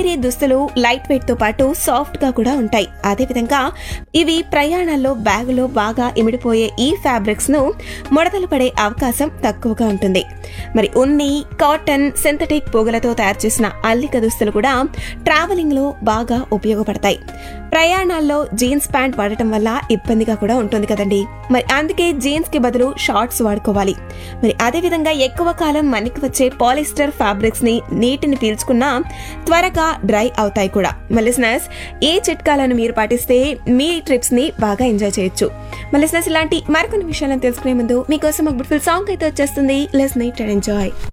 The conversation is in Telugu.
అలాగే దుస్తులు లైట్ వెయిట్ తో పాటు సాఫ్ట్ గా కూడా ఉంటాయి అదేవిధంగా ఇవి ప్రయాణాల్లో బ్యాగులో బాగా ఇమిడిపోయే ఈ ఫ్యాబ్రిక్స్ ను ముడతలు పడే అవకాశం తక్కువగా ఉంటుంది మరి ఉన్ని కాటన్ సింథటిక్ పోగులతో తయారు చేసిన అల్లిక దుస్తులు కూడా ట్రావెలింగ్ లో బాగా ఉపయోగపడతాయి ప్రయాణాల్లో జీన్స్ ప్యాంట్ వాడటం వల్ల ఇబ్బందిగా కూడా ఉంటుంది కదండి మరి అందుకే జీన్స్ కి బదులు షార్ట్స్ వాడుకోవాలి మరి అదే విధంగా ఎక్కువ కాలం మనకి వచ్చే పాలిస్టర్ ఫ్యాబ్రిక్స్ ని నీటిని పీల్చుకున్నా త్వరగా డ్రై అవుతాయి కూడా మలిసినస్ ఈ చిట్కాలను మీరు పాటిస్తే మీ ట్రిప్స్ ని బాగా ఎంజాయ్ చేయొచ్చు మలిసినస్ ఇలాంటి మరికొన్ని విషయాలను తెలుసుకునే ముందు మీకోసం ఒక బ్యూటిఫుల్ సాంగ్ అయితే వచ్చేస్తుంది లెస్ నైట్ అండ్ ఎంజాయ్